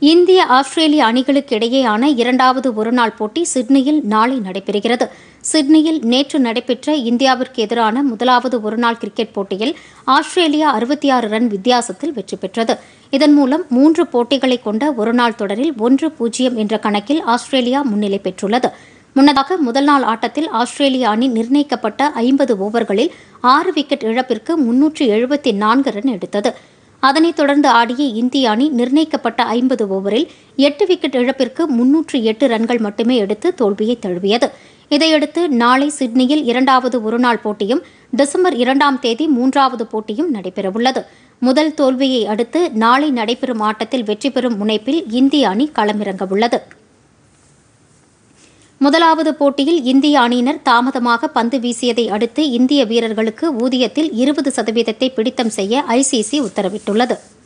இந்திய ஆஸ்திரேலிய அணிகளுக்கு இடையேயான இரண்டாவது ஒருநாள் போட்டி சிட்னியில் நாளை நடைபெறுகிறது சிட்னியில் நேற்று நடைபெற்ற இந்தியாவிற்கு எதிரான முதலாவது ஒருநாள் கிரிக்கெட் போட்டியில் ஆஸ்திரேலியா அறுபத்தி ஆறு ரன் வித்தியாசத்தில் வெற்றி பெற்றது இதன் மூலம் மூன்று போட்டிகளை கொண்ட ஒருநாள் தொடரில் ஒன்று பூஜ்ஜியம் என்ற கணக்கில் ஆஸ்திரேலியா முன்னிலை பெற்றுள்ளது முன்னதாக முதல் நாள் ஆட்டத்தில் ஆஸ்திரேலிய அணி நிர்ணயிக்கப்பட்ட ஐம்பது ஓவர்களில் ஆறு விக்கெட் இழப்பிற்கு முன்னூற்று எழுபத்தி நான்கு ரன் எடுத்தது அதனைத் தொடர்ந்து ஆடிய இந்திய அணி நிர்ணயிக்கப்பட்ட ஐம்பது ஓவரில் எட்டு விக்கெட் இழப்பிற்கு முன்னூற்று எட்டு ரன்கள் மட்டுமே எடுத்து தோல்வியை தழுவியது இதையடுத்து நாளை சிட்னியில் இரண்டாவது ஒருநாள் போட்டியும் டிசம்பர் இரண்டாம் தேதி மூன்றாவது போட்டியும் நடைபெறவுள்ளது முதல் தோல்வியை அடுத்து நாளை நடைபெறும் ஆட்டத்தில் வெற்றி பெறும் முனைப்பில் இந்திய அணி களமிறங்கவுள்ளது முதலாவது போட்டியில் இந்திய அணியினர் தாமதமாக பந்து வீசியதை அடுத்து இந்திய வீரர்களுக்கு ஊதியத்தில் இருபது சதவீதத்தை பிடித்தம் செய்ய ஐசிசி உத்தரவிட்டுள்ளது